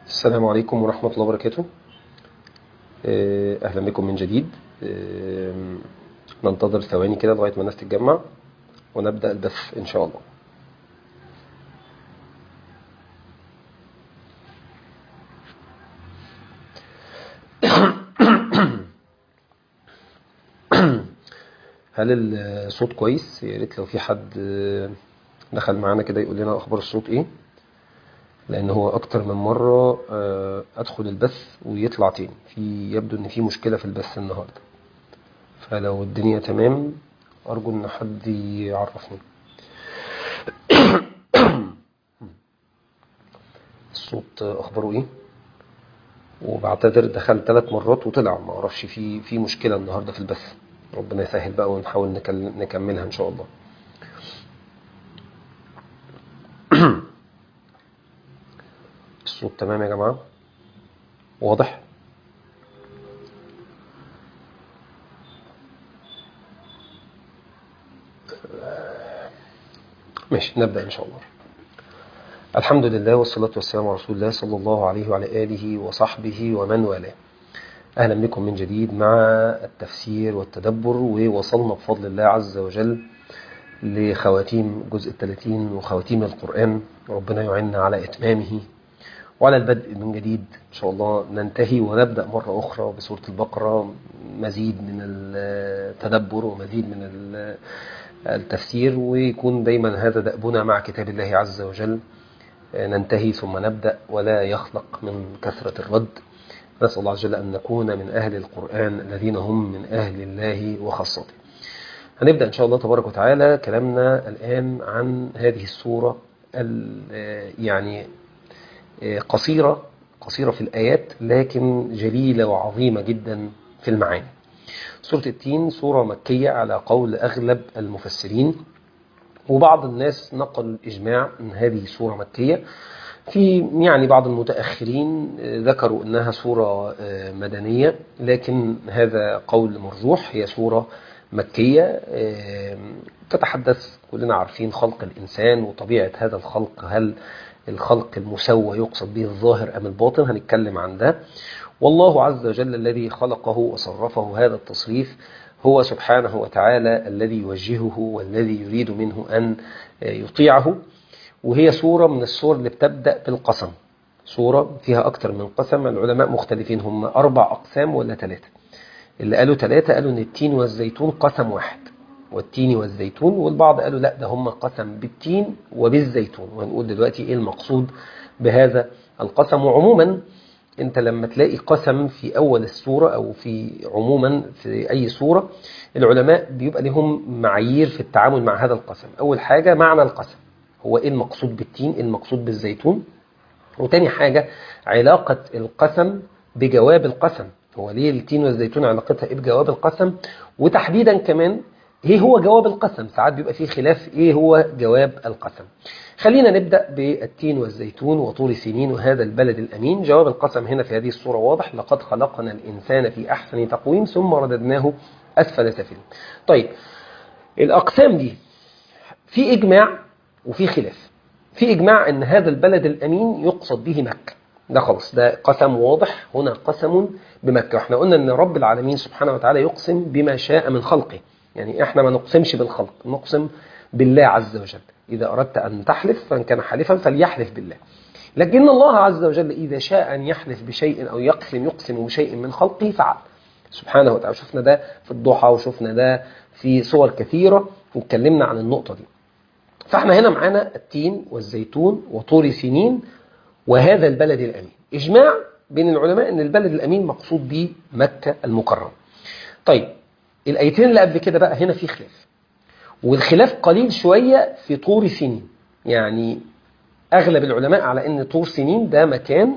السلام عليكم ورحمة الله وبركاته أهلا بكم من جديد آه، ننتظر ثواني كده لغاية ما الناس تتجمع ونبدأ البث إن شاء الله هل الصوت كويس؟ يا ريت لو في حد آه، دخل معانا كده يقول لنا أخبار الصوت إيه لان هو اكتر من مرة آه، ادخل البث ويطلع تاني في يبدو ان في مشكلة في البث النهاردة فلو الدنيا تمام ارجو ان حد يعرفني الصوت اخباره ايه وبعتذر دخل ثلاث مرات وطلع ما اعرفش في في مشكلة النهاردة في البث ربنا يسهل بقى ونحاول نكل- نكملها ان شاء الله الصوت تمام يا جماعة واضح ماشي نبدأ إن شاء الله الحمد لله والصلاة والسلام على رسول الله صلى الله عليه وعلى آله وصحبه ومن والاه أهلا بكم من جديد مع التفسير والتدبر ووصلنا بفضل الله عز وجل لخواتيم جزء الثلاثين وخواتيم القرآن ربنا يعيننا على إتمامه وعلى البدء من جديد إن شاء الله ننتهي ونبدأ مرة أخرى بسورة البقرة مزيد من التدبر ومزيد من ال- التفسير ويكون دايما هذا دأبنا مع كتاب الله عز وجل ننتهي ثم نبدأ ولا يخلق من كثرة الرد نسأل الله عز وجل أن نكون من أهل القرآن الذين هم من أهل الله وخاصته هنبدأ إن شاء الله تبارك وتعالى كلامنا الآن عن هذه السورة ال- يعني قصيرة قصيرة في الآيات لكن جليلة وعظيمة جدا في المعاني سورة التين سورة مكية على قول أغلب المفسرين وبعض الناس نقل الإجماع أن هذه سورة مكية في يعني بعض المتأخرين ذكروا أنها سورة مدنية لكن هذا قول مرجوح هي سورة مكية تتحدث كلنا عارفين خلق الإنسان وطبيعة هذا الخلق هل الخلق المسوى يقصد به الظاهر أم الباطن هنتكلم عن ده والله عز وجل الذي خلقه وصرفه هذا التصريف هو سبحانه وتعالى الذي يوجهه والذي يريد منه أن يطيعه وهي سورة من السور اللي بتبدأ بالقسم سورة فيها أكثر من قسم العلماء مختلفين هم أربع أقسام ولا ثلاثة اللي قالوا ثلاثة قالوا أن التين والزيتون قسم واحد والتين والزيتون والبعض قالوا لا ده هم قسم بالتين وبالزيتون وهنقول دلوقتي ايه المقصود بهذا القسم وعموما انت لما تلاقي قسم في اول السورة او في عموما في اي سورة العلماء بيبقى لهم معايير في التعامل مع هذا القسم اول حاجة معنى القسم هو ايه المقصود بالتين ايه المقصود بالزيتون وتاني حاجة علاقة القسم بجواب القسم هو ليه التين والزيتون علاقتها ايه بجواب القسم وتحديدا كمان ايه هو جواب القسم ساعات بيبقى فيه خلاف ايه هو جواب القسم خلينا نبدأ بالتين والزيتون وطول سنين وهذا البلد الأمين جواب القسم هنا في هذه الصورة واضح لقد خلقنا الإنسان في أحسن تقويم ثم رددناه أسفل سافلين طيب الأقسام دي في إجماع وفي خلاف في إجماع أن هذا البلد الأمين يقصد به مكة ده خلاص ده قسم واضح هنا قسم بمكة واحنا قلنا أن رب العالمين سبحانه وتعالى يقسم بما شاء من خلقه يعني احنا ما نقسمش بالخلق نقسم بالله عز وجل إذا أردت أن تحلف فإن كان حالفا فليحلف بالله لكن الله عز وجل إذا شاء أن يحلف بشيء أو يقسم يقسم بشيء من خلقه فعل سبحانه وتعالى شفنا ده في الضحى وشفنا ده في صور كثيرة واتكلمنا عن النقطة دي فاحنا هنا معانا التين والزيتون وطور سنين وهذا البلد الأمين إجماع بين العلماء أن البلد الأمين مقصود به مكة المكرمة طيب الآيتين اللي قبل كده بقى هنا في خلاف والخلاف قليل شوية في طور سنين يعني أغلب العلماء على أن طور سنين ده مكان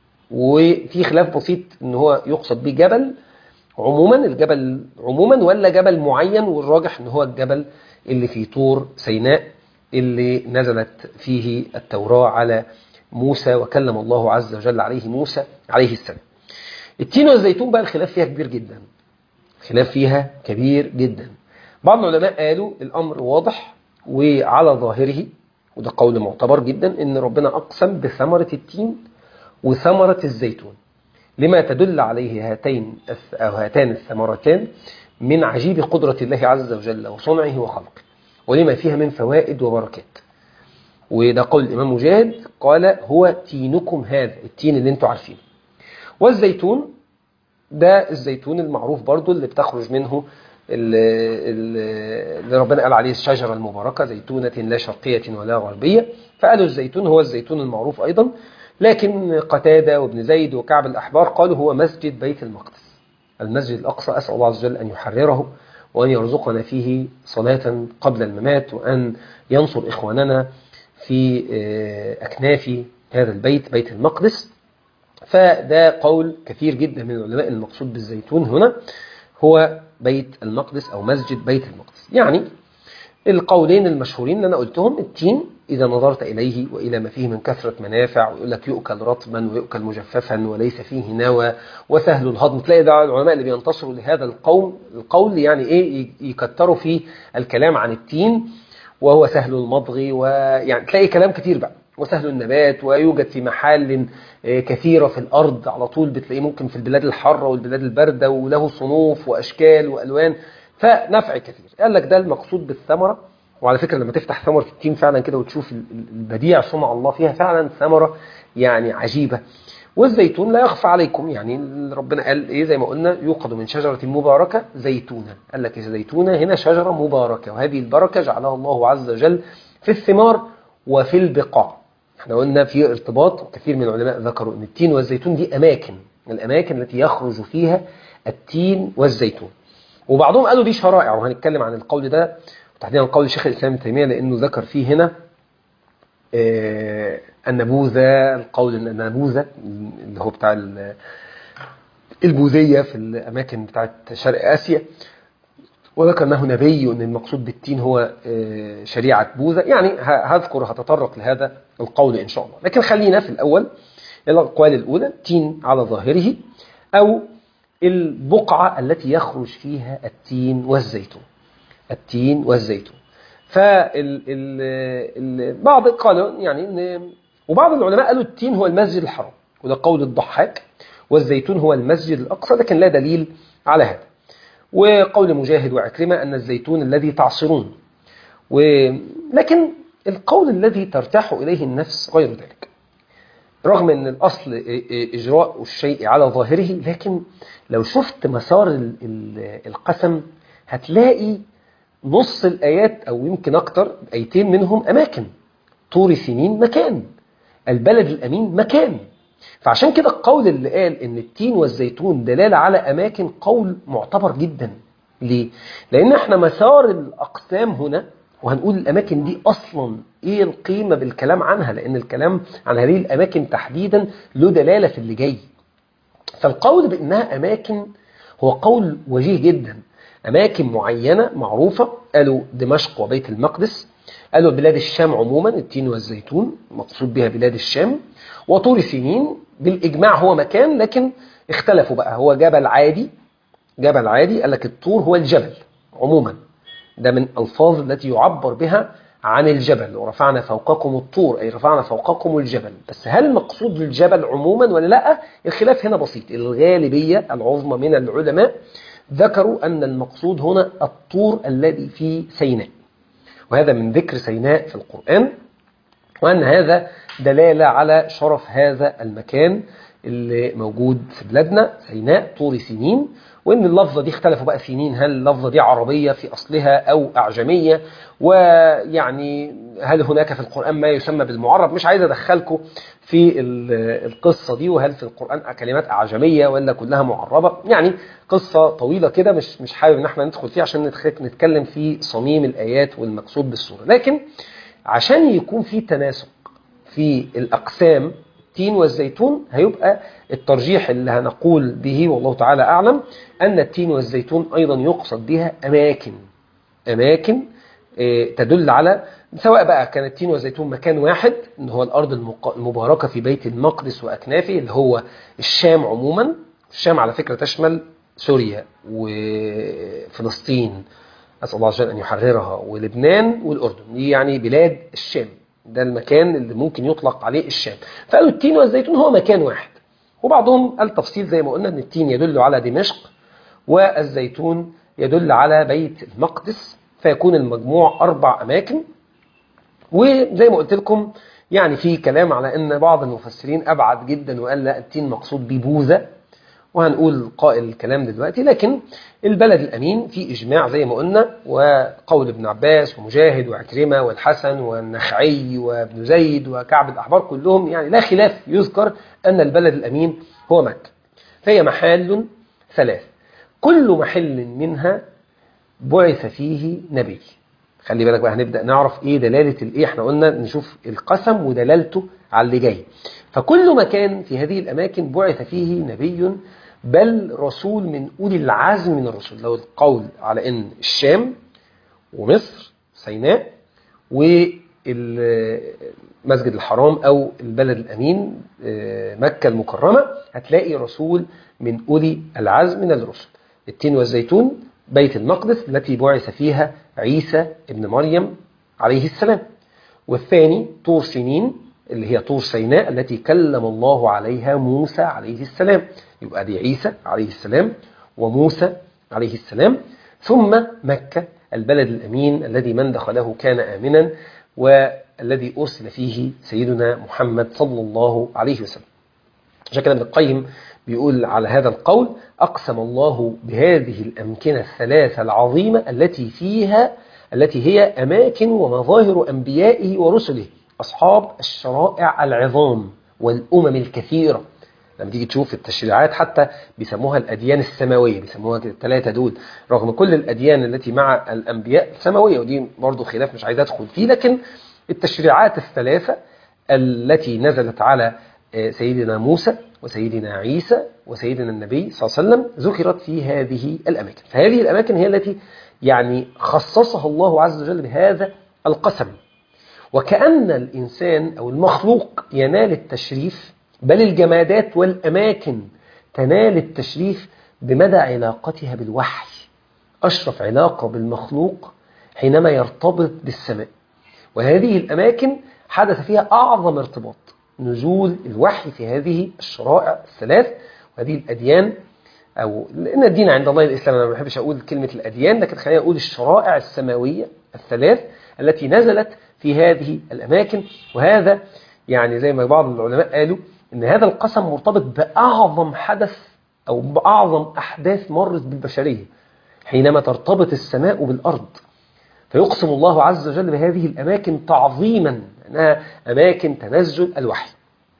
وفي خلاف بسيط أن هو يقصد به جبل عموما الجبل عموما ولا جبل معين والراجح أن هو الجبل اللي في طور سيناء اللي نزلت فيه التوراة على موسى وكلم الله عز وجل عليه موسى عليه السلام التين والزيتون بقى الخلاف فيها كبير جدا خلاف فيها كبير جدا بعض العلماء قالوا الأمر واضح وعلى ظاهره وده قول معتبر جدا ان ربنا أقسم بثمرة التين وثمرة الزيتون لما تدل عليه هاتين أو هاتان الثمرتان من عجيب قدرة الله عز وجل وصنعه وخلقه ولما فيها من فوائد وبركات وده قول الإمام مجاهد قال هو تينكم هذا التين اللي انتوا عارفينه والزيتون ده الزيتون المعروف برضو اللي بتخرج منه اللي ربنا قال عليه الشجرة المباركة زيتونة لا شرقية ولا غربية فقالوا الزيتون هو الزيتون المعروف أيضا لكن قتادة وابن زيد وكعب الأحبار قالوا هو مسجد بيت المقدس المسجد الأقصى أسأل الله عز وجل أن يحرره وأن يرزقنا فيه صلاة قبل الممات وأن ينصر إخواننا في أكناف هذا البيت بيت المقدس فده قول كثير جدا من العلماء المقصود بالزيتون هنا هو بيت المقدس أو مسجد بيت المقدس يعني القولين المشهورين اللي أنا قلتهم التين إذا نظرت إليه وإلى ما فيه من كثرة منافع ويقول لك يؤكل رطبا ويؤكل مجففا وليس فيه نوى وسهل الهضم تلاقي ده العلماء اللي بينتصروا لهذا القوم القول يعني إيه يكتروا فيه الكلام عن التين وهو سهل المضغ ويعني تلاقي كلام كتير بقى وسهل النبات ويوجد في محال كثيرة في الأرض على طول بتلاقيه ممكن في البلاد الحارة والبلاد الباردة وله صنوف وأشكال وألوان فنفع كثير قال لك ده المقصود بالثمرة وعلى فكرة لما تفتح ثمرة التين فعلا كده وتشوف البديع صنع الله فيها فعلا ثمرة يعني عجيبة والزيتون لا يخفى عليكم يعني ربنا قال ايه زي ما قلنا يوقد من شجرة مباركة زيتونة قال لك الزيتونة هنا شجرة مباركة وهذه البركة جعلها الله عز وجل في الثمار وفي البقاع احنا قلنا في ارتباط وكثير من العلماء ذكروا ان التين والزيتون دي اماكن الاماكن التي يخرج فيها التين والزيتون وبعضهم قالوا دي شرائع وهنتكلم عن القول ده وتحديدا قول شيخ الاسلام ابن تيميه لانه ذكر فيه هنا آه النبوذة القول النبوذة اللي هو بتاع البوذية في الأماكن بتاعت شرق آسيا وذكر أنه نبي وأن المقصود بالتين هو شريعة بوذا يعني هذكر هتطرق لهذا القول إن شاء الله لكن خلينا في الأول الأقوال الأولى تين على ظاهره أو البقعة التي يخرج فيها التين والزيتون التين والزيتون فالبعض قالوا يعني ان وبعض العلماء قالوا التين هو المسجد الحرام وده قول الضحاك والزيتون هو المسجد الأقصى لكن لا دليل على هذا وقول مجاهد وعكرمة أن الزيتون الذي تعصرون ولكن القول الذي ترتاح إليه النفس غير ذلك رغم أن الأصل إجراء الشيء على ظاهره لكن لو شفت مسار القسم هتلاقي نص الآيات أو يمكن أكتر آيتين منهم أماكن طور سنين مكان البلد الأمين مكان فعشان كده القول اللي قال ان التين والزيتون دلالة على أماكن قول معتبر جدا ليه؟ لأن احنا مسار الأقسام هنا وهنقول الأماكن دي أصلا إيه القيمة بالكلام عنها لأن الكلام عن هذه الأماكن تحديدا له دلالة في اللي جاي فالقول بأنها أماكن هو قول وجيه جدا أماكن معينة معروفة قالوا دمشق وبيت المقدس قالوا بلاد الشام عموما التين والزيتون مقصود بها بلاد الشام وطور سنين بالإجماع هو مكان لكن اختلفوا بقى هو جبل عادي جبل عادي قال لك الطور هو الجبل عموما ده من الألفاظ التي يعبر بها عن الجبل ورفعنا فوقكم الطور أي رفعنا فوقكم الجبل بس هل مقصود الجبل عموما ولا لا الخلاف هنا بسيط الغالبية العظمى من العلماء ذكروا أن المقصود هنا الطور الذي في سيناء وهذا من ذكر سيناء في القرآن وأن هذا دلالة على شرف هذا المكان اللي موجود في بلادنا سيناء طور سنين وان اللفظة دي اختلفوا بقى سنين هل اللفظة دي عربية في أصلها أو أعجمية ويعني هل هناك في القرآن ما يسمى بالمعرب مش عايز أدخلكم في القصة دي وهل في القرآن كلمات أعجمية ولا كلها معربة يعني قصة طويلة كده مش مش حابب ان احنا ندخل فيها عشان نتكلم في صميم الآيات والمقصود بالسورة لكن عشان يكون في تناسق في الأقسام التين والزيتون هيبقى الترجيح اللي هنقول به والله تعالى أعلم أن التين والزيتون أيضا يقصد بها أماكن أماكن تدل على سواء بقى كان التين والزيتون مكان واحد ان هو الأرض المباركة في بيت المقدس وأكنافه اللي هو الشام عموما الشام على فكرة تشمل سوريا وفلسطين أسأل الله عز وجل أن يحررها ولبنان والأردن دي يعني بلاد الشام ده المكان اللي ممكن يطلق عليه الشام فقالوا التين والزيتون هو مكان واحد وبعضهم قال تفصيل زي ما قلنا ان التين يدل على دمشق والزيتون يدل على بيت المقدس فيكون المجموع أربع أماكن وزي ما قلت لكم يعني في كلام على ان بعض المفسرين ابعد جدا وقال لا التين مقصود ببوذا وهنقول قائل الكلام دلوقتي لكن البلد الامين في اجماع زي ما قلنا وقول ابن عباس ومجاهد وعكرمه والحسن والنخعي وابن زيد وكعب الاحبار كلهم يعني لا خلاف يذكر ان البلد الامين هو مكه فهي محال ثلاث كل محل منها بعث فيه نبي خلي بالك بقى هنبدأ نعرف ايه دلالة الايه احنا قلنا نشوف القسم ودلالته على اللي جاي فكل مكان في هذه الاماكن بعث فيه نبي بل رسول من اولي العزم من الرسل لو القول على ان الشام ومصر سيناء والمسجد الحرام او البلد الامين مكة المكرمة هتلاقي رسول من اولي العزم من الرسل التين والزيتون بيت المقدس التي بعث فيها عيسى ابن مريم عليه السلام والثاني طور سنين اللي هي طور سيناء التي كلم الله عليها موسى عليه السلام يبقى دي عيسى عليه السلام وموسى عليه السلام ثم مكة البلد الأمين الذي من دخله كان آمنا والذي أرسل فيه سيدنا محمد صلى الله عليه وسلم عشان كده ابن القيم بيقول على هذا القول أقسم الله بهذه الأمكنة الثلاثة العظيمة التي فيها التي هي أماكن ومظاهر أنبيائه ورسله أصحاب الشرائع العظام والأمم الكثيرة لما تيجي تشوف التشريعات حتى بيسموها الأديان السماوية بيسموها الثلاثة دول رغم كل الأديان التي مع الأنبياء سماوية ودي برضو خلاف مش عايز أدخل فيه لكن التشريعات الثلاثة التي نزلت على سيدنا موسى وسيدنا عيسى وسيدنا النبي صلى الله عليه وسلم ذكرت في هذه الأماكن فهذه الأماكن هي التي يعني خصصها الله عز وجل بهذا القسم وكأن الإنسان أو المخلوق ينال التشريف بل الجمادات والأماكن تنال التشريف بمدى علاقتها بالوحي أشرف علاقة بالمخلوق حينما يرتبط بالسماء وهذه الأماكن حدث فيها أعظم ارتباط نزول الوحي في هذه الشرائع الثلاث وهذه الأديان أو لأن الدين عند الله الإسلام أنا ما بحبش أقول كلمة الأديان لكن خلينا أقول الشرائع السماوية الثلاث التي نزلت في هذه الأماكن وهذا يعني زي ما بعض العلماء قالوا إن هذا القسم مرتبط بأعظم حدث أو بأعظم أحداث مرت بالبشرية حينما ترتبط السماء بالأرض فيقسم الله عز وجل بهذه الأماكن تعظيما أنها أماكن تنزل الوحي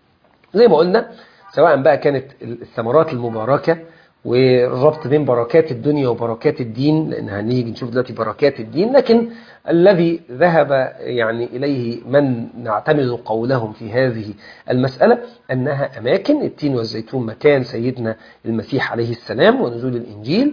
زي ما قلنا سواء بقى كانت الثمرات المباركة والربط بين بركات الدنيا وبركات الدين لأن هنيجي نشوف دلوقتي بركات الدين لكن الذي ذهب يعني إليه من نعتمد قولهم في هذه المسألة أنها أماكن التين والزيتون مكان سيدنا المسيح عليه السلام ونزول الإنجيل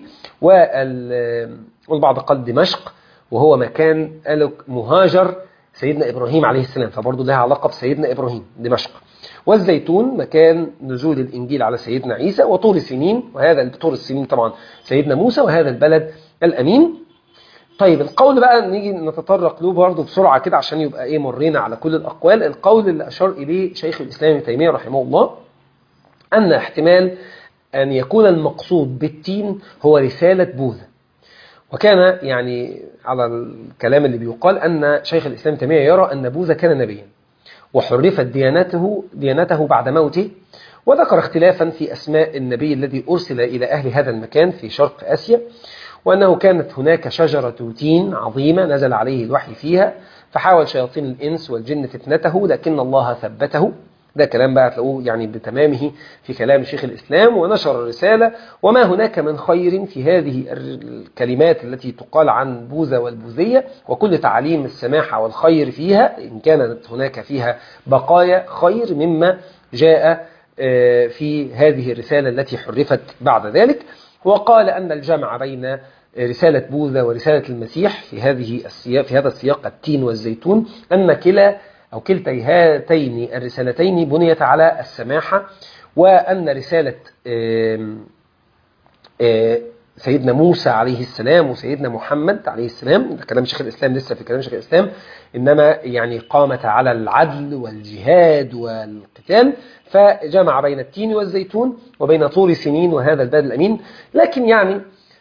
والبعض قال دمشق وهو مكان قالوا مهاجر سيدنا إبراهيم عليه السلام فبرضه لها علاقة بسيدنا إبراهيم دمشق والزيتون مكان نزول الإنجيل على سيدنا عيسى وطور السنين وهذا طور السنين طبعا سيدنا موسى وهذا البلد الأمين طيب القول بقى نيجي نتطرق له برضه بسرعة كده عشان يبقى ايه مرينا على كل الأقوال القول اللي أشار إليه شيخ الإسلام ابن تيمية رحمه الله أن احتمال أن يكون المقصود بالتين هو رسالة بوذا وكان يعني على الكلام اللي بيقال أن شيخ الإسلام تيمية يرى أن بوذا كان نبيا وحرفت ديانته ديانته بعد موته وذكر اختلافا في أسماء النبي الذي أرسل إلى أهل هذا المكان في شرق آسيا وأنه كانت هناك شجرة تين عظيمة نزل عليه الوحي فيها فحاول شياطين الإنس والجن فتنته لكن الله ثبته ده كلام بقى تلاقوه يعني بتمامه في كلام شيخ الإسلام ونشر الرسالة وما هناك من خير في هذه الكلمات التي تقال عن بوذا والبوذية وكل تعاليم السماحة والخير فيها إن كانت هناك فيها بقايا خير مما جاء في هذه الرسالة التي حرفت بعد ذلك وقال أن الجمع بين رسالة بوذا ورسالة المسيح في هذه السياق في هذا السياق التين والزيتون أن كلا أو كلتا هاتين الرسالتين بنيت على السماحة وأن رسالة سيدنا موسى عليه السلام وسيدنا محمد عليه السلام ده كلام شيخ الإسلام لسه في كلام شيخ الإسلام إنما يعني قامت على العدل والجهاد والقتال فجمع بين التين والزيتون وبين طول سنين وهذا البلد الأمين لكن يعني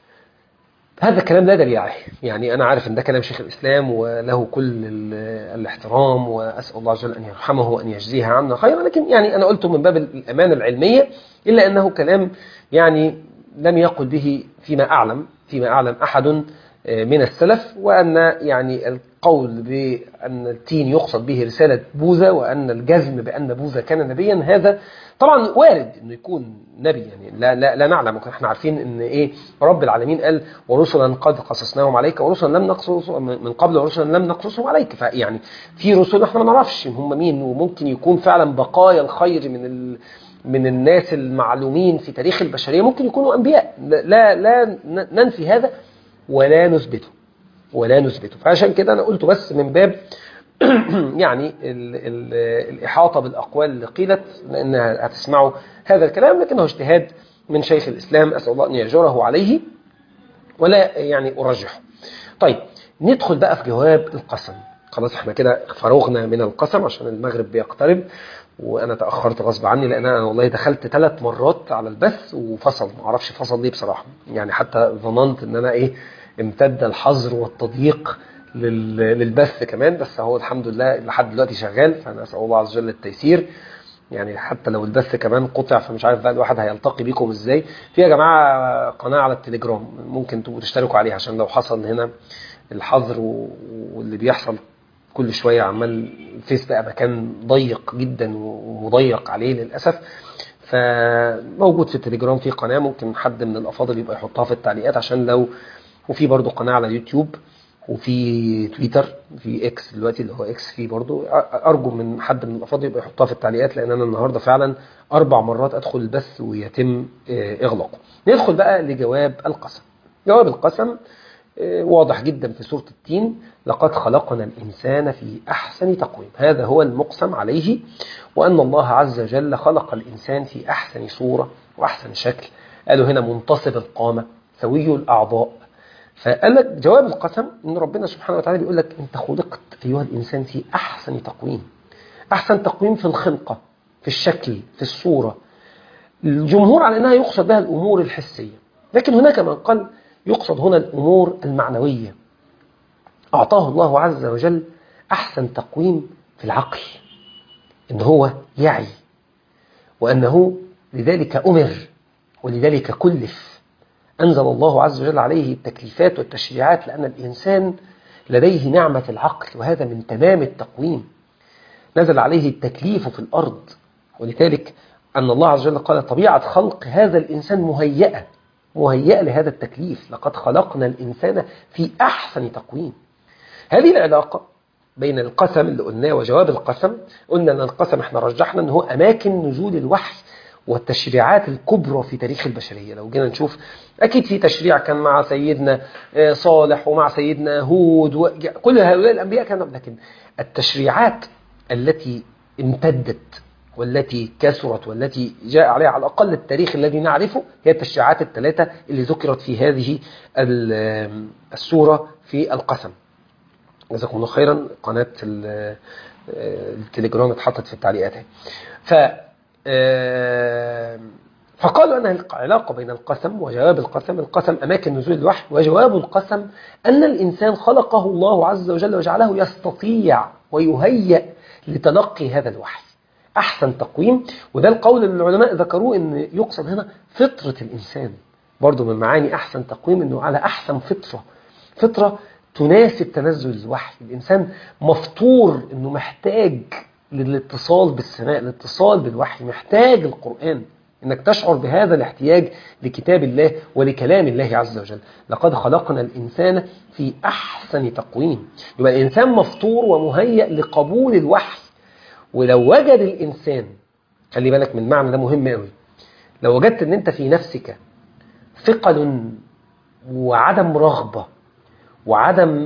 هذا الكلام لا دليل عليه يعني أنا عارف أن ده كلام شيخ الإسلام وله كل الاحترام وأسأل الله عز وجل أن يرحمه وأن يجزيه عنا خيرا لكن يعني أنا قلته من باب الأمانة العلمية إلا أنه كلام يعني لم يقل به فيما أعلم فيما أعلم أحد من السلف وأن يعني القول بأن التين يقصد به رسالة بوذا وأن الجزم بأن بوذا كان نبيا هذا طبعا وارد انه يكون نبي يعني لا لا, لا نعلم احنا عارفين ان ايه رب العالمين قال ورسلا قد قصصناهم عليك ورسلا لم نقصص من قبل ورسلا لم نقصصهم عليك فيعني في رسل احنا ما نعرفش هم مين وممكن يكون فعلا بقايا الخير من ال من الناس المعلومين في تاريخ البشرية ممكن يكونوا أنبياء لا لا ننفي هذا ولا نثبته ولا نثبته فعشان كده أنا قلت بس من باب يعني ال ال الإحاطة بالأقوال اللي قيلت لأنها هتسمعوا هذا الكلام لكنه اجتهاد من شيخ الإسلام أسأل الله أن يجره عليه ولا يعني أرجحه طيب ندخل بقى في جواب القسم خلاص احنا كده فرغنا من القسم عشان المغرب بيقترب وانا تاخرت غصب عني لان انا والله دخلت ثلاث مرات على البث وفصل ما اعرفش فصل ليه بصراحه يعني حتى ظننت ان انا ايه امتد الحظر والتضييق للبث كمان بس هو الحمد لله لحد دلوقتي شغال فانا اسال الله عز وجل التيسير يعني حتى لو البث كمان قطع فمش عارف بقى الواحد هيلتقي بيكم ازاي في يا جماعه قناه على التليجرام ممكن تبقوا تشتركوا عليها عشان لو حصل هنا الحظر واللي بيحصل كل شوية عمال الفيس بقى مكان ضيق جدا ومضيق عليه للأسف فموجود في التليجرام في قناة ممكن حد من الأفاضل يبقى يحطها في التعليقات عشان لو وفي برضو قناة على يوتيوب وفي تويتر في اكس دلوقتي اللي هو اكس فيه برضو ارجو من حد من الافاضل يبقى يحطها في التعليقات لان انا النهارده فعلا اربع مرات ادخل البث ويتم اغلاقه ندخل بقى لجواب القسم جواب القسم واضح جدا في سورة التين لقد خلقنا الإنسان في أحسن تقويم هذا هو المقسم عليه وأن الله عز وجل خلق الإنسان في أحسن صورة وأحسن شكل قالوا هنا منتصب القامة سوي الأعضاء فقال لك جواب القسم ان ربنا سبحانه وتعالى بيقول لك انت خلقت ايها الانسان في احسن تقويم احسن تقويم في الخلقه في الشكل في الصوره الجمهور على انها يقصد بها الامور الحسيه لكن هناك من قال يقصد هنا الامور المعنويه اعطاه الله عز وجل احسن تقويم في العقل ان هو يعي وانه لذلك امر ولذلك كلف أنزل الله عز وجل عليه التكليفات والتشريعات لأن الإنسان لديه نعمة العقل وهذا من تمام التقويم نزل عليه التكليف في الأرض ولذلك أن الله عز وجل قال طبيعة خلق هذا الإنسان مهيئة مهيئة لهذا التكليف لقد خلقنا الإنسان في أحسن تقويم هذه العلاقة بين القسم اللي قلناه وجواب القسم قلنا أن القسم احنا رجحنا أنه أماكن نزول الوحي والتشريعات الكبرى في تاريخ البشرية لو جينا نشوف أكيد في تشريع كان مع سيدنا صالح ومع سيدنا هود وكل هؤلاء الأنبياء كانوا لكن التشريعات التي امتدت والتي كثرت والتي جاء عليها على الأقل التاريخ الذي نعرفه هي التشريعات الثلاثة اللي ذكرت في هذه السورة في القسم جزاكم الله خيرا قناة التليجرام اتحطت في التعليقات ف فقالوا أن العلاقة بين القسم وجواب القسم القسم أماكن نزول الوحي وجواب القسم أن الإنسان خلقه الله عز وجل وجعله يستطيع ويهيأ لتلقي هذا الوحي أحسن تقويم وده القول اللي العلماء ذكروه أن يقصد هنا فطرة الإنسان برضو من معاني أحسن تقويم أنه على أحسن فطرة فطرة تناسب تنزل الوحي الإنسان مفطور أنه محتاج للاتصال بالسماء الاتصال بالوحي محتاج القرآن انك تشعر بهذا الاحتياج لكتاب الله ولكلام الله عز وجل لقد خلقنا الإنسان في أحسن تقويم يبقى الإنسان مفطور ومهيأ لقبول الوحي ولو وجد الإنسان خلي بالك من المعنى ده مهم قوي لو وجدت ان انت في نفسك ثقل وعدم رغبة وعدم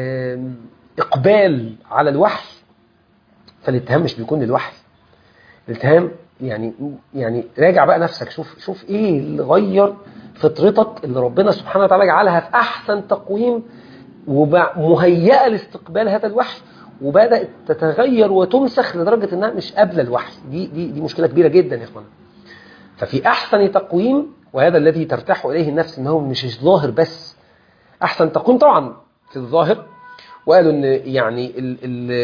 إقبال على الوحي فالاتهام مش بيكون للوحي الاتهام يعني يعني راجع بقى نفسك شوف شوف ايه اللي غير فطرتك اللي ربنا سبحانه وتعالى جعلها في احسن تقويم ومهيئه لاستقبال هذا الوحي وبدات تتغير وتمسخ لدرجه انها مش قابله الوحي دي دي دي مشكله كبيره جدا يا اخوانا ففي احسن تقويم وهذا الذي ترتاح اليه النفس انه مش ظاهر بس احسن تقويم طبعا في الظاهر وقالوا ان يعني ال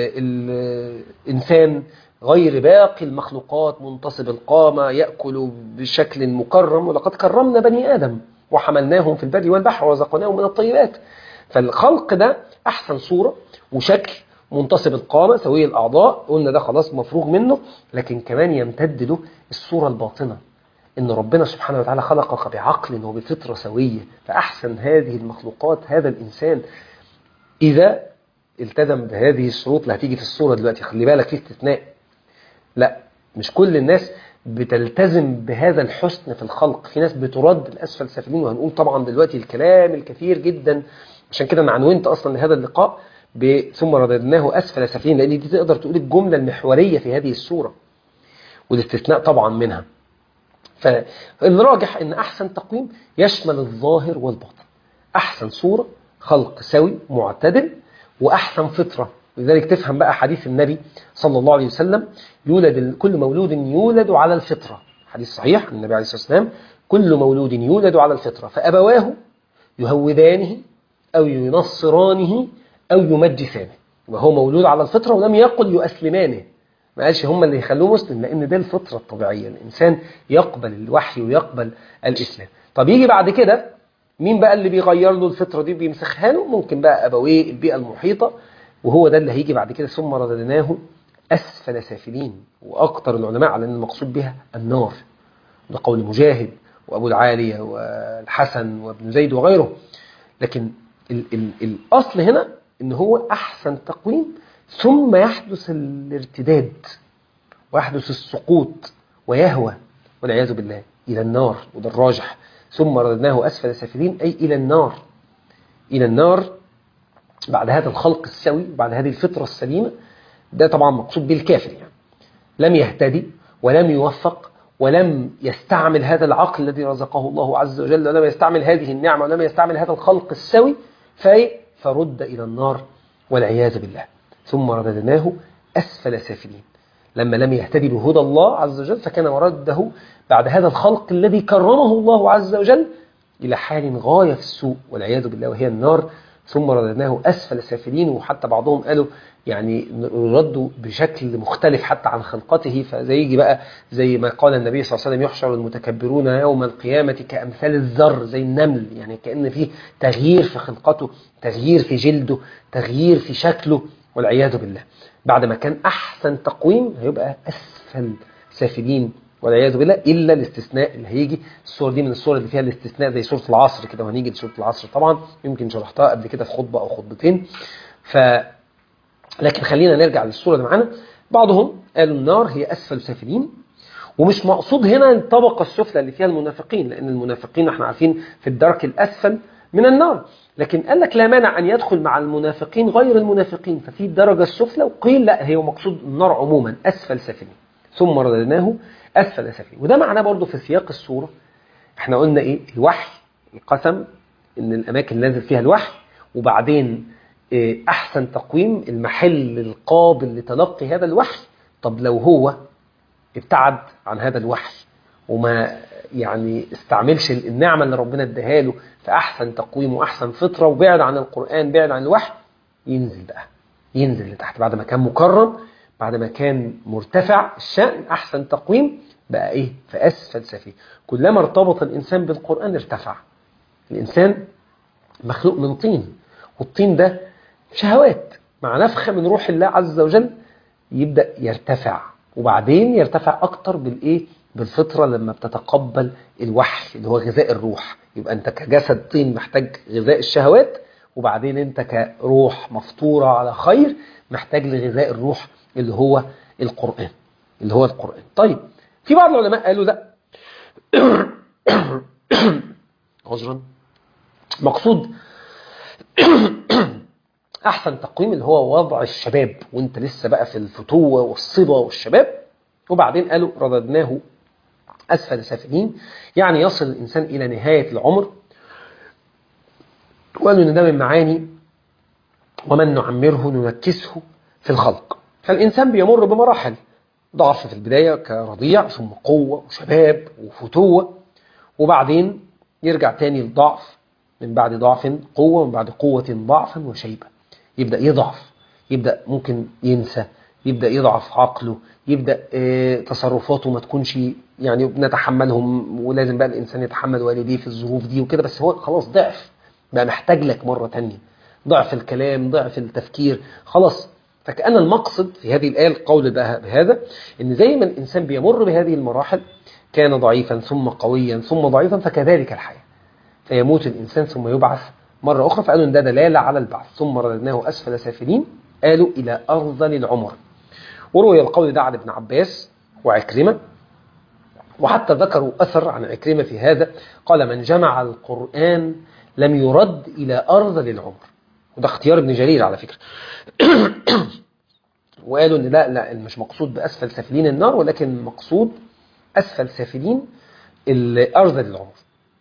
ال الانسان غير باقي المخلوقات منتصب القامه ياكل بشكل مكرم ولقد كرمنا بني ادم وحملناهم في البر والبحر ورزقناهم من الطيبات فالخلق ده احسن صوره وشكل منتصب القامه سوي الاعضاء قلنا ده خلاص مفروغ منه لكن كمان يمتد له الصوره الباطنه ان ربنا سبحانه وتعالى خلقك بعقل وبفطره سويه فاحسن هذه المخلوقات هذا الانسان اذا التزم بهذه الشروط اللي هتيجي في الصوره دلوقتي خلي بالك في استثناء لا مش كل الناس بتلتزم بهذا الحسن في الخلق في ناس بترد الاسفل سافلين وهنقول طبعا دلوقتي الكلام الكثير جدا عشان كده انا عنونت اصلا لهذا اللقاء ثم رددناه اسفل سافلين لان دي تقدر تقول الجمله المحوريه في هذه السوره والاستثناء طبعا منها فالراجح ان احسن تقويم يشمل الظاهر والباطن احسن صوره خلق سوي معتدل واحسن فطره لذلك تفهم بقى حديث النبي صلى الله عليه وسلم يولد كل مولود يولد على الفطره حديث صحيح عن النبي عليه الصلاه والسلام كل مولود يولد على الفطره فابواه يهودانه او ينصرانه او يمجسانه وهو مولود على الفطره ولم يقل يؤسلمانه ما قالش هم اللي يخلوه مسلم لان ده الفطره الطبيعيه الانسان يقبل الوحي ويقبل الاسلام طب يجي بعد كده مين بقى اللي بيغير له الفطره دي بيمسخها له ممكن بقى ابويه البيئه المحيطه وهو ده اللي هيجي بعد كده ثم رددناه اسفل سافلين واكثر العلماء على ان المقصود بها النار ده قول مجاهد وابو العاليه والحسن وابن زيد وغيره لكن ال ال الاصل هنا ان هو احسن تقويم ثم يحدث الارتداد ويحدث السقوط ويهوى والعياذ بالله إلى النار وده الراجح ثم رددناه أسفل سافلين أي إلى النار إلى النار بعد هذا الخلق السوي بعد هذه الفطرة السليمة ده طبعا مقصود بالكافر يعني لم يهتدي ولم يوفق ولم يستعمل هذا العقل الذي رزقه الله عز وجل ولم يستعمل هذه النعمة ولم يستعمل هذا الخلق السوي فرد إلى النار والعياذ بالله ثم رددناه أسفل سافلين لما لم يهتدي بهدى الله عز وجل فكان مرده بعد هذا الخلق الذي كرمه الله عز وجل إلى حال غاية في السوء والعياذ بالله وهي النار ثم رددناه أسفل سافلين وحتى بعضهم قالوا يعني ردوا بشكل مختلف حتى عن خلقته فزي يجي بقى زي ما قال النبي صلى الله عليه وسلم يحشر المتكبرون يوم القيامة كأمثال الذر زي النمل يعني كأن فيه تغيير في خلقته تغيير في جلده تغيير في شكله والعياذ بالله بعد ما كان أحسن تقويم هيبقى أسفل سافلين والعياذ بالله إلا الاستثناء اللي هيجي الصور دي من الصور اللي فيها الاستثناء زي سورة العصر كده وهنيجي لسورة العصر طبعا يمكن شرحتها قبل كده في خطبة أو خطبتين ف لكن خلينا نرجع للصورة اللي معانا بعضهم قالوا النار هي أسفل سافلين ومش مقصود هنا الطبقة السفلى اللي فيها المنافقين لأن المنافقين احنا عارفين في الدرك الأسفل من النار لكن قال لك لا مانع أن يدخل مع المنافقين غير المنافقين ففي الدرجة السفلى وقيل لا هي مقصود النار عموما أسفل سافلين ثم رددناه أسفل سافلين وده معناه برضه في سياق الصورة احنا قلنا ايه الوحي القسم ان الأماكن اللي نازل فيها الوحي وبعدين إيه أحسن تقويم المحل القابل لتلقي هذا الوحي طب لو هو ابتعد عن هذا الوحي وما يعني استعملش النعمة اللي ربنا اداها له في أحسن تقويم وأحسن فطرة وبعد عن القرآن بعد عن الوحي ينزل بقى ينزل لتحت بعد ما كان مكرم بعد ما كان مرتفع الشأن أحسن تقويم بقى إيه في أسفل سفيه كلما ارتبط الإنسان بالقرآن ارتفع الإنسان مخلوق من طين والطين ده شهوات مع نفخة من روح الله عز وجل يبدأ يرتفع وبعدين يرتفع أكتر بالإيه بالفطرة لما بتتقبل الوحي اللي هو غذاء الروح يبقى أنت كجسد طين محتاج غذاء الشهوات وبعدين أنت كروح مفطورة على خير محتاج لغذاء الروح اللي هو القرآن اللي هو القرآن طيب في بعض العلماء قالوا لا عذرا مقصود احسن تقويم اللي هو وضع الشباب وانت لسه بقى في الفتوة والصبا والشباب وبعدين قالوا رددناه أسفل سافلين يعني يصل الإنسان إلى نهاية العمر وقالوا إن ده من معاني ومن نعمره ننكسه في الخلق فالإنسان بيمر بمراحل ضعف في البداية كرضيع ثم قوة وشباب وفتوة وبعدين يرجع تاني للضعف من بعد ضعف قوة من بعد قوة ضعفا وشيبة يبدأ يضعف يبدأ ممكن ينسى يبدأ يضعف عقله يبدأ اه تصرفاته ما تكونش يعني نتحملهم ولازم بقى الإنسان يتحمل والديه في الظروف دي وكده بس هو خلاص ضعف بقى محتاج لك مرة تانية ضعف الكلام ضعف التفكير خلاص فكأن المقصد في هذه الآية القول بهذا إن زي ما الإنسان بيمر بهذه المراحل كان ضعيفا ثم قويا ثم ضعيفا فكذلك الحياة فيموت الإنسان ثم يبعث مرة أخرى فقالوا إن ده دلالة على البعث ثم رددناه أسفل سافلين قالوا إلى أرذل العمر وروي القول ده عن ابن عباس وعكرمة وحتى ذكروا أثر عن عكرمة في هذا قال من جمع القرآن لم يرد إلى أرذل العمر وده اختيار ابن جرير على فكرة وقالوا ان لا لا مش مقصود باسفل سافلين النار ولكن مقصود اسفل سافلين ارذل العمر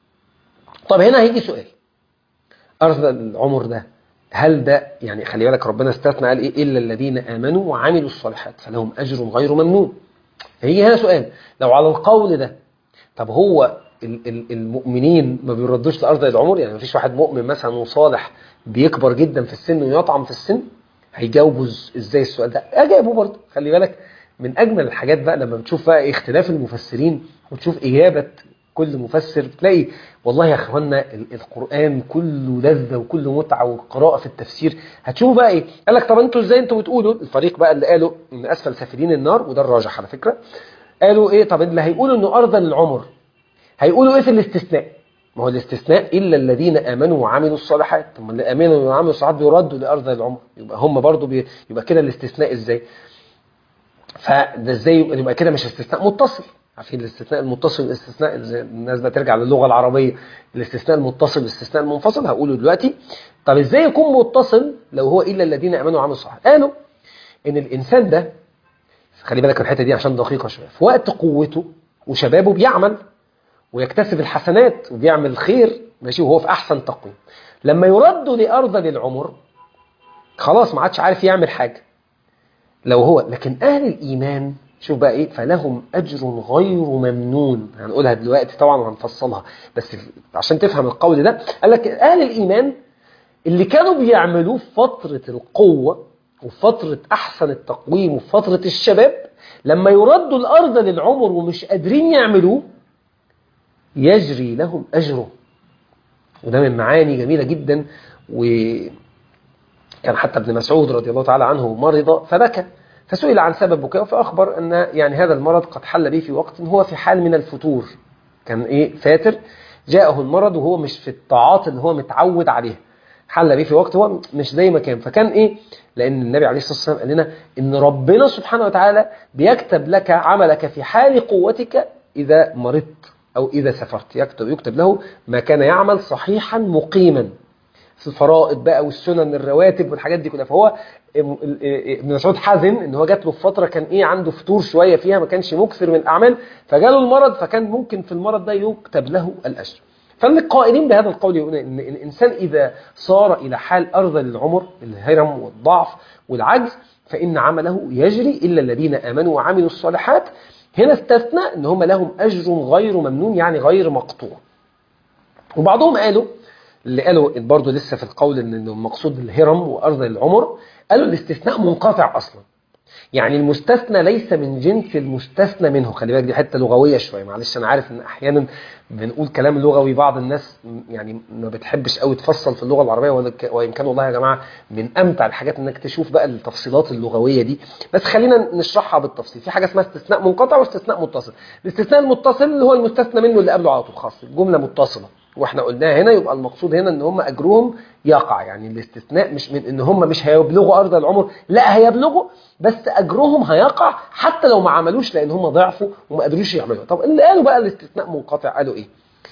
طب هنا هيجي سؤال ارذل العمر ده هل ده يعني خلي بالك ربنا استثنى قال ايه الا الذين امنوا وعملوا الصالحات فلهم اجر غير ممنون هيجي هنا سؤال لو على القول ده طب هو المؤمنين ما بيردوش لارذل العمر يعني مفيش واحد مؤمن مثلا وصالح بيكبر جدا في السن ويطعم في السن هيجاوبوا ازاي السؤال ده اجابوا برضه خلي بالك من اجمل الحاجات بقى لما بتشوف بقى اختلاف المفسرين وتشوف اجابه كل مفسر تلاقي والله يا اخوانا القران كله لذه وكله متعه والقراءه في التفسير هتشوفوا بقى ايه قال لك طب انتوا ازاي انتوا بتقولوا الفريق بقى اللي قالوا ان اسفل سافلين النار وده الراجح على فكره قالوا ايه طب اللي هيقولوا انه ارذل العمر هيقولوا ايه في الاستثناء ما هو الاستثناء إلا الذين آمنوا وعملوا الصالحات ثم اللي آمنوا وعملوا الصالحات بيردوا لأرض العمر يبقى هم برضو بي... يبقى كده الاستثناء إزاي فده إزاي يبقى كده مش استثناء متصل عارفين الاستثناء المتصل الاستثناء الناس بترجع للغة العربية الاستثناء المتصل الاستثناء المنفصل هقوله دلوقتي طب إزاي يكون متصل لو هو إلا الذين آمنوا وعملوا الصالحات قالوا إن الإنسان ده خلي بالك الحتة دي عشان دقيقة شوية في وقت قوته وشبابه بيعمل ويكتسب الحسنات وبيعمل الخير ماشي وهو في احسن تقويم لما يرد لارذل العمر خلاص ما عادش عارف يعمل حاجه لو هو لكن اهل الايمان شوف بقى ايه فلهم اجر غير ممنون هنقولها دلوقتي طبعا وهنفصلها بس عشان تفهم القول ده قال لك اهل الايمان اللي كانوا بيعملوه في فتره القوه وفي فتره احسن التقويم وفي فتره الشباب لما يردوا الارض للعمر ومش قادرين يعملوه يجري لهم أجره وده من معاني جميلة جدا وكان حتى ابن مسعود رضي الله تعالى عنه مرض فبكى فسئل عن سبب بكائه فأخبر أن يعني هذا المرض قد حل به في وقت هو في حال من الفتور كان إيه فاتر جاءه المرض وهو مش في الطاعات اللي هو متعود عليها حل به في وقت هو مش زي ما كان فكان إيه لأن النبي عليه الصلاة والسلام قال لنا إن ربنا سبحانه وتعالى بيكتب لك عملك في حال قوتك إذا مرضت أو إذا سافرت يكتب, يكتب له ما كان يعمل صحيحا مقيما في الفرائض بقى والسنن الرواتب والحاجات دي كلها فهو ابن مسعود حزن ان هو جات له في فتره كان ايه عنده فتور شويه فيها ما كانش مكثر من الاعمال فجاله المرض فكان ممكن في المرض ده يكتب له الاجر فالقائلين بهذا القول يقولون ان الانسان اذا صار الى حال ارذل العمر الهرم والضعف والعجز فان عمله يجري الا الذين امنوا وعملوا الصالحات هنا استثنى ان هم لهم اجر غير ممنون يعني غير مقطوع وبعضهم قالوا اللي قالوا برضه لسه في القول ان المقصود الهرم وارض العمر قالوا الاستثناء منقطع اصلا يعني المستثنى ليس من جنس المستثنى منه خلي بالك دي حته لغويه شويه معلش انا عارف ان احيانا بنقول كلام لغوي بعض الناس يعني ما بتحبش قوي تفصل في اللغه العربيه وان كان والله يا جماعه من امتع الحاجات انك تشوف بقى التفصيلات اللغويه دي بس خلينا نشرحها بالتفصيل في حاجه اسمها استثناء منقطع واستثناء متصل الاستثناء المتصل اللي هو المستثنى منه اللي قبله على طول خاص الجمله متصله واحنا قلناها هنا يبقى المقصود هنا ان هم اجرهم يقع يعني الاستثناء مش من ان هم مش هيبلغوا ارض العمر لا هيبلغوا بس اجرهم هيقع حتى لو ما عملوش لان هم ضعفوا وما قدروش يعملوا طب اللي قالوا بقى الاستثناء منقطع قالوا ايه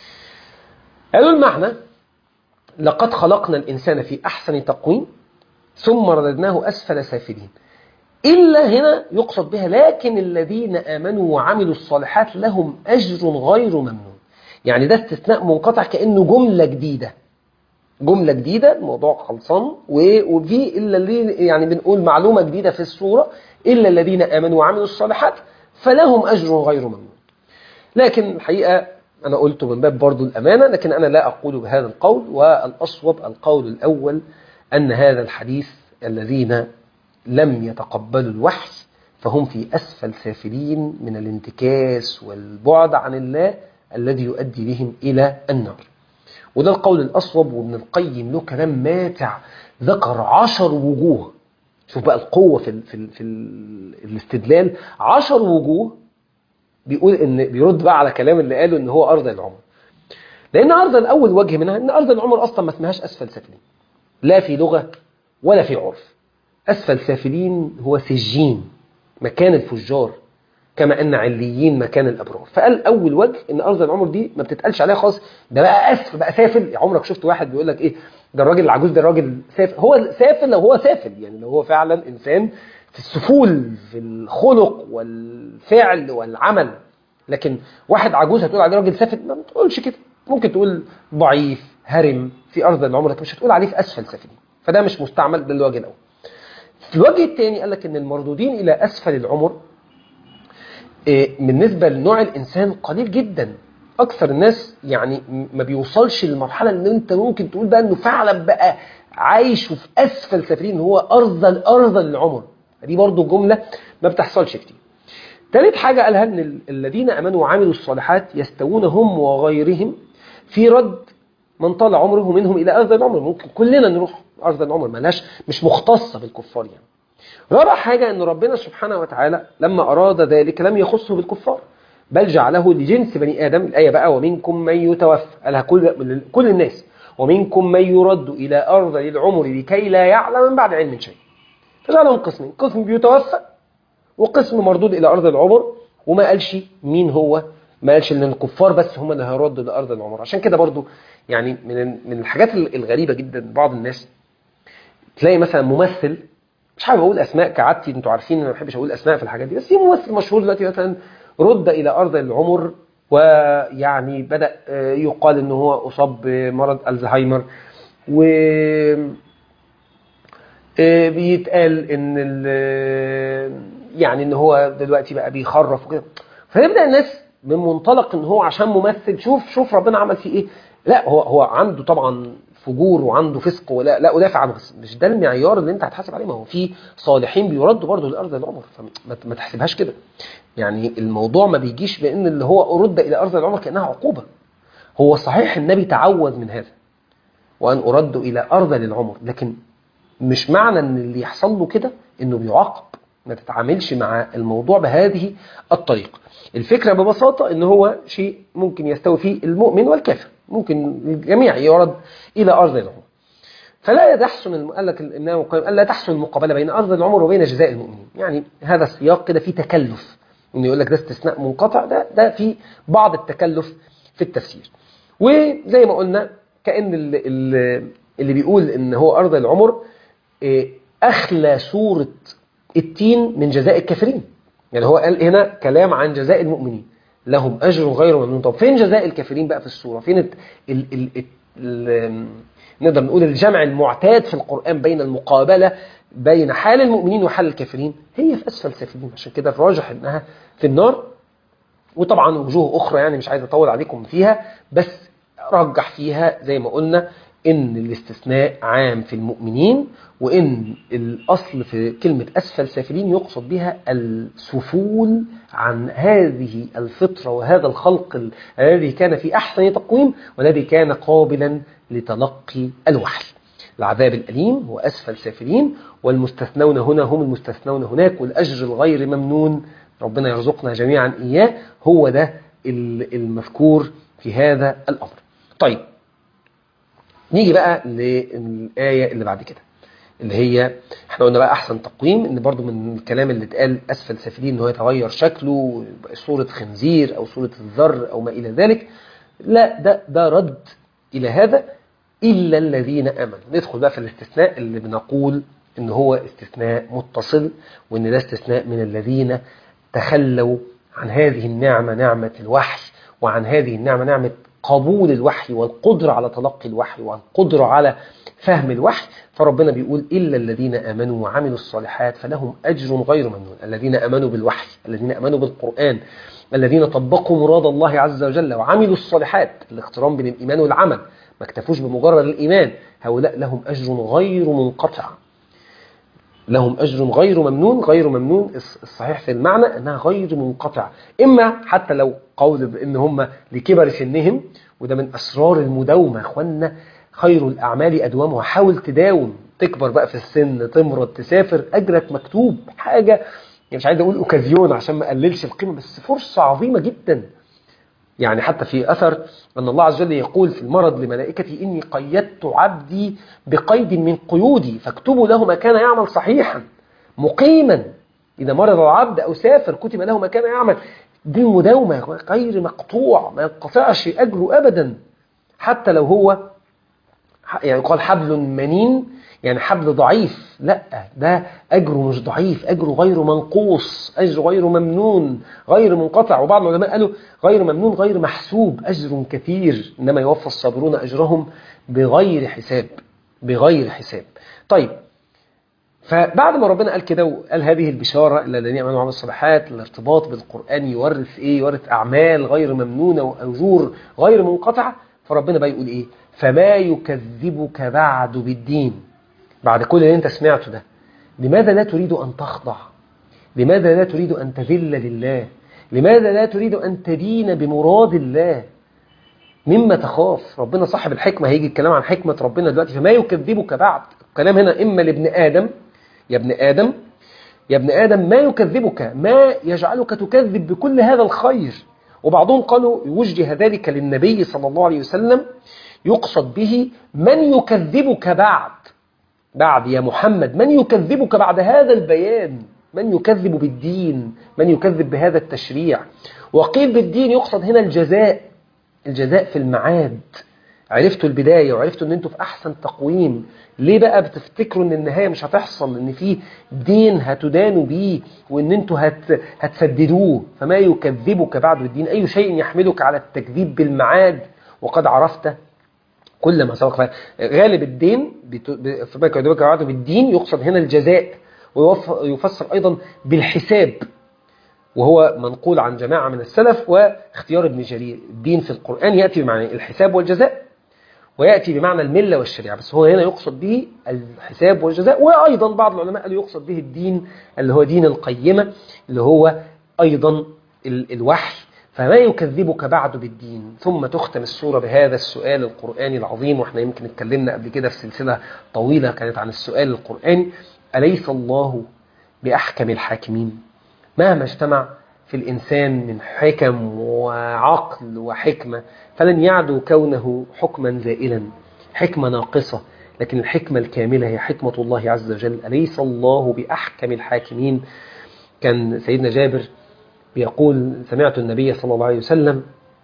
قالوا المعنى لقد خلقنا الانسان في احسن تقويم ثم رددناه اسفل سافلين إلا هنا يقصد بها لكن الذين آمنوا وعملوا الصالحات لهم أجر غير ممنون يعني ده استثناء منقطع كأنه جملة جديدة جملة جديدة الموضوع خلصان وفي إلا اللي يعني بنقول معلومة جديدة في السورة إلا الذين آمنوا وعملوا الصالحات فلهم أجر غير ممنون لكن الحقيقة أنا قلت من باب برضو الأمانة لكن أنا لا أقول بهذا القول والأصوب القول الأول أن هذا الحديث الذين لم يتقبلوا الوحي فهم في أسفل سافلين من الانتكاس والبعد عن الله الذي يؤدي بهم إلى النار وده القول الأصوب وابن القيم له كلام ماتع ذكر عشر وجوه شوف بقى القوة في, ال في, ال في ال الاستدلال عشر وجوه بيقول ان بيرد بقى على كلام اللي قاله ان هو أرض العمر لأن أرض الأول وجه منها ان أرض العمر أصلا ما اسمهاش أسفل سافلين لا في لغة ولا في عرف أسفل سافلين هو سجين مكان الفجار كما أن عليين مكان الأبرار فقال أول وجه إن أرض العمر دي ما بتتقالش عليها خالص ده بقى أسف بقى سافل عمرك شفت واحد بيقول لك إيه ده الراجل العجوز ده راجل سافل هو سافل لو هو سافل يعني لو هو فعلا إنسان في السفول في الخلق والفعل والعمل لكن واحد عجوز هتقول عليه راجل سافل ما بتقولش كده ممكن تقول ضعيف هرم في أرض العمر لكن مش هتقول عليه في أسفل سافلين فده مش مستعمل ده الوجه الأول في الوجه الثاني قال لك ان المردودين الى اسفل العمر بالنسبه لنوع الانسان قليل جدا اكثر الناس يعني ما بيوصلش للمرحله ان انت ممكن تقول بقى انه فعلا بقى عايش في اسفل سافلين هو ارض الارض للعمر دي برضو جمله ما بتحصلش كتير ثالث حاجه قالها ان الذين امنوا وعملوا الصالحات يستوون هم وغيرهم في رد من طال عمره منهم الى ارض العمر ممكن كلنا نروح ارض العمر ملهاش مش مختصه بالكفار يعني رابع حاجة أن ربنا سبحانه وتعالى لما أراد ذلك لم يخصه بالكفار بل جعله لجنس بني آدم الآية بقى ومنكم من يتوفى قالها كل, كل الناس ومنكم من يرد إلى أرض العمر لكي لا يعلم من بعد علم شيء فجعلهم قسمين قسم بيتوفى وقسم مردود إلى أرض العمر وما قالش مين هو ما قالش ان الكفار بس هم اللي هيردوا لأرض العمر عشان كده برضو يعني من من الحاجات الغريبة جدا بعض الناس تلاقي مثلا ممثل مش حابب اقول اسماء كعادتي انتوا عارفين انا ما بحبش اقول اسماء في الحاجات دي بس في ممثل مشهور دلوقتي مثلا رد الى ارض العمر ويعني بدا يقال ان هو اصاب بمرض الزهايمر و بيتقال ان يعني ان هو دلوقتي بقى بيخرف وكده فيبدا الناس من منطلق ان هو عشان ممثل شوف شوف ربنا عمل فيه ايه لا هو هو عنده طبعا فجور وعنده فسق ولا لا ادافع عنه بس مش ده المعيار اللي انت هتحاسب عليه ما هو في صالحين بيردوا برضه لارض العمر فما تحسبهاش كده يعني الموضوع ما بيجيش بان اللي هو ارد الى ارض العمر كانها عقوبه هو صحيح النبي تعوذ من هذا وان ارد الى ارض للعمر لكن مش معنى ان اللي يحصل له كده انه بيعاقب ما تتعاملش مع الموضوع بهذه الطريقه الفكره ببساطه ان هو شيء ممكن يستوي فيه المؤمن والكافر ممكن الجميع يرد إلى أرض العمر فلا تحسن قال لك الإمام القيم قال لا تحسن المقابلة بين أرض العمر وبين جزاء المؤمنين يعني هذا السياق كده فيه تكلف إنه يقول لك ده استثناء منقطع ده ده في بعض التكلف في التفسير وزي ما قلنا كأن اللي, اللي بيقول إن هو أرض العمر أخلى سورة التين من جزاء الكافرين يعني هو قال هنا كلام عن جزاء المؤمنين لهم أجر غير ممنون طب فين جزاء الكافرين بقى في السورة فين ال ال ال ال نقدر نقول الجمع المعتاد في القرآن بين المقابلة بين حال المؤمنين وحال الكافرين هي في أسفل سافلين عشان كده الراجح إنها في النار وطبعا وجوه أخرى يعني مش عايز أطول عليكم فيها بس رجح فيها زي ما قلنا إن الاستثناء عام في المؤمنين وإن الأصل في كلمة أسفل سافلين يقصد بها السفول عن هذه الفطرة وهذا الخلق الذي كان في أحسن تقويم والذي كان قابلا لتلقي الوحي العذاب الأليم هو أسفل سافلين والمستثنون هنا هم المستثنون هناك والأجر الغير ممنون ربنا يرزقنا جميعا إياه هو ده المذكور في هذا الأمر طيب نيجي بقى للآية اللي بعد كده اللي هي احنا قلنا بقى احسن تقويم ان برضو من الكلام اللي اتقال اسفل سافلين ان هو يتغير شكله صورة خنزير او صورة الذر او ما الى ذلك لا ده ده رد الى هذا الا الذين امنوا ندخل بقى في الاستثناء اللي بنقول ان هو استثناء متصل وان ده استثناء من الذين تخلوا عن هذه النعمة نعمة الوحي وعن هذه النعمة نعمة قبول الوحي والقدرة على تلقي الوحي والقدرة على فهم الوحي فربنا بيقول إلا الذين آمنوا وعملوا الصالحات فلهم أجر غير ممنون الذين آمنوا بالوحي الذين آمنوا بالقرآن الذين طبقوا مراد الله عز وجل وعملوا الصالحات الاقتران بين الإيمان والعمل ما اكتفوش بمجرد الإيمان هؤلاء لهم أجر غير منقطع لهم أجر غير ممنون غير ممنون الصحيح في المعنى أنها غير منقطع إما حتى لو قول بأن هم لكبر سنهم وده من أسرار المداومة أخوانا خير الأعمال أدوامها حاول تداوم تكبر بقى في السن تمرض تسافر أجرك مكتوب حاجة يعني مش عايز أقول أوكازيون عشان ما أقللش القيمة بس فرصة عظيمة جدا يعني حتى في أثر أن الله عز وجل يقول في المرض لملائكتي إني قيدت عبدي بقيد من قيودي فاكتبوا له ما كان يعمل صحيحا مقيما إذا مرض العبد أو سافر كتب له ما كان يعمل دي المداومة غير مقطوع ما ينقطعش أجره أبدا حتى لو هو يعني يقال حبل منين يعني حبل ضعيف لا ده أجره مش ضعيف أجره غير منقوص أجر غير ممنون غير منقطع وبعض العلماء قالوا غير ممنون غير محسوب أجر كثير إنما يوفى الصابرون أجرهم بغير حساب بغير حساب طيب فبعد ما ربنا قال كده وقال هذه البشارة إلا الذين يعملوا عمل الصالحات الارتباط بالقرآن يورث إيه يورث أعمال غير ممنونة وأجور غير منقطعة فربنا بقى يقول إيه فما يكذبك بعد بالدين بعد كل اللي انت سمعته ده لماذا لا تريد أن تخضع لماذا لا تريد أن تذل لله لماذا لا تريد أن تدين بمراد الله مما تخاف ربنا صاحب الحكمة هيجي الكلام عن حكمة ربنا دلوقتي فما يكذبك بعد الكلام هنا إما لابن آدم يا ابن آدم يا ابن آدم ما يكذبك ما يجعلك تكذب بكل هذا الخير وبعضهم قالوا يوجه ذلك للنبي صلى الله عليه وسلم يقصد به من يكذبك بعد بعد يا محمد من يكذبك بعد هذا البيان من يكذب بالدين من يكذب بهذا التشريع وقيل بالدين يقصد هنا الجزاء الجزاء في المعاد عرفتوا البداية وعرفتوا ان انتوا في احسن تقويم ليه بقى بتفتكروا ان النهاية مش هتحصل ان في دين هتدانوا بيه وان انتوا هت هتسددوه فما يكذبك بعد الدين اي شيء يحملك على التكذيب بالمعاد وقد عرفت كل ما سبق غالب الدين فما يكذبك بعد بالدين يقصد هنا الجزاء ويفسر ايضا بالحساب وهو منقول عن جماعة من السلف واختيار ابن جرير الدين في القرآن يأتي بمعنى الحساب والجزاء ويأتي بمعنى الملة والشريعة بس هو هنا يقصد به الحساب والجزاء وأيضا بعض العلماء قالوا يقصد به الدين اللي هو دين القيمة اللي هو أيضا الوحي فما يكذبك بعد بالدين ثم تختم السورة بهذا السؤال القرآني العظيم واحنا يمكن اتكلمنا قبل كده في سلسلة طويلة كانت عن السؤال القرآني أليس الله بأحكم الحاكمين مهما اجتمع في الإنسان من حكم وعقل وحكمة فلن يعدو كونه حكما زائلا حكمة ناقصة لكن الحكمة الكاملة هي حكمة الله عز وجل أليس الله بأحكم الحاكمين كان سيدنا جابر بيقول سمعت النبي صلى الله عليه وسلم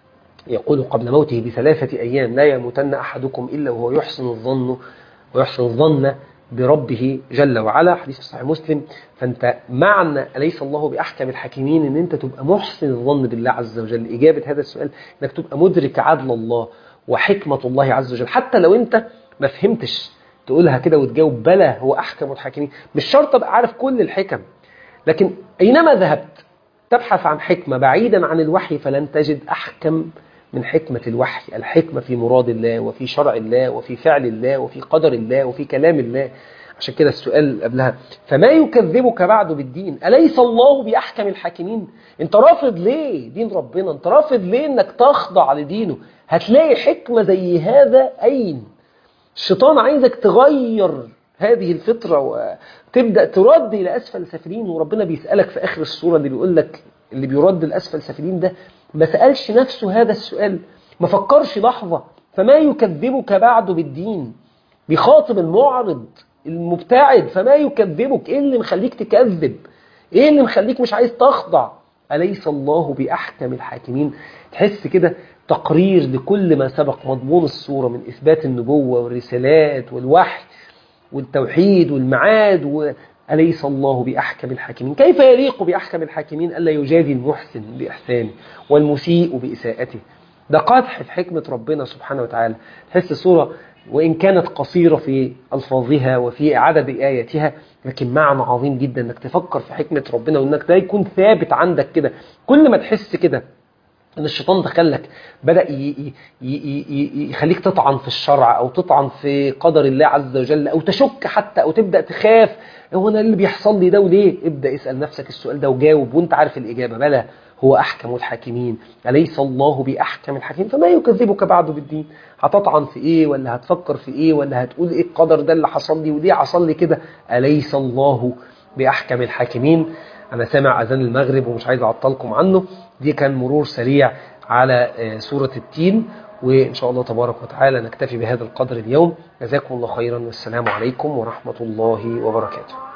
يقول قبل موته بثلاثة أيام لا يموتن أحدكم إلا وهو يحسن الظن ويحسن الظن بربه جل وعلا حديث في صحيح مسلم فانت معنى أليس الله بأحكم الحاكمين ان انت تبقى محسن الظن بالله عز وجل إجابة هذا السؤال انك تبقى مدرك عدل الله وحكمة الله عز وجل حتى لو انت ما فهمتش تقولها كده وتجاوب بلى هو أحكم الحاكمين مش شرط ابقى عارف كل الحكم لكن أينما ذهبت تبحث عن حكمة بعيدا عن الوحي فلن تجد أحكم من حكمة الوحي الحكمة في مراد الله وفي شرع الله وفي فعل الله وفي قدر الله وفي كلام الله عشان كده السؤال قبلها فما يكذبك بعد بالدين أليس الله بأحكم الحاكمين انت رافض ليه دين ربنا انت رافض ليه انك تخضع لدينه هتلاقي حكمة زي هذا أين الشيطان عايزك تغير هذه الفطرة وتبدأ ترد إلى أسفل سافلين وربنا بيسألك في آخر السورة اللي بيقول لك اللي بيرد الأسفل سافلين ده ما سألش نفسه هذا السؤال ما فكرش لحظة فما يكذبك بعد بالدين بيخاطب المعرض المبتعد فما يكذبك ايه اللي مخليك تكذب ايه اللي مخليك مش عايز تخضع أليس الله بأحكم الحاكمين تحس كده تقرير لكل ما سبق مضمون الصورة من إثبات النبوة والرسالات والوحي والتوحيد والمعاد وأليس الله بأحكم الحاكمين كيف يليق بأحكم الحاكمين ألا يجازي المحسن بإحسانه والمسيء بإساءته ده قدح في حكمة ربنا سبحانه وتعالى تحس الصورة وإن كانت قصيرة في ألفاظها وفي عدد آياتها لكن معنى عظيم جدا انك تفكر في حكمة ربنا وانك ده يكون ثابت عندك كده كل ما تحس كده ان الشيطان دخلك بدأ ي- ي- ي- ي- يخليك تطعن في الشرع او تطعن في قدر الله عز وجل او تشك حتى او تبدأ تخاف هو انا اللي بيحصل لي ده وليه ابدأ اسأل نفسك السؤال ده وجاوب وانت عارف الإجابة بلى هو أحكم الحاكمين أليس الله بأحكم الحاكمين فما يكذبك بعد بالدين هتطعن في إيه ولا هتفكر في إيه ولا هتقول إيه القدر ده اللي حصل لي وليه حصل لي كده أليس الله بأحكم الحاكمين أنا سامع أذان المغرب ومش عايز أعطلكم عنه دي كان مرور سريع على آه، سورة التين وإن شاء الله تبارك وتعالى نكتفي بهذا القدر اليوم جزاكم الله خيرا والسلام عليكم ورحمة الله وبركاته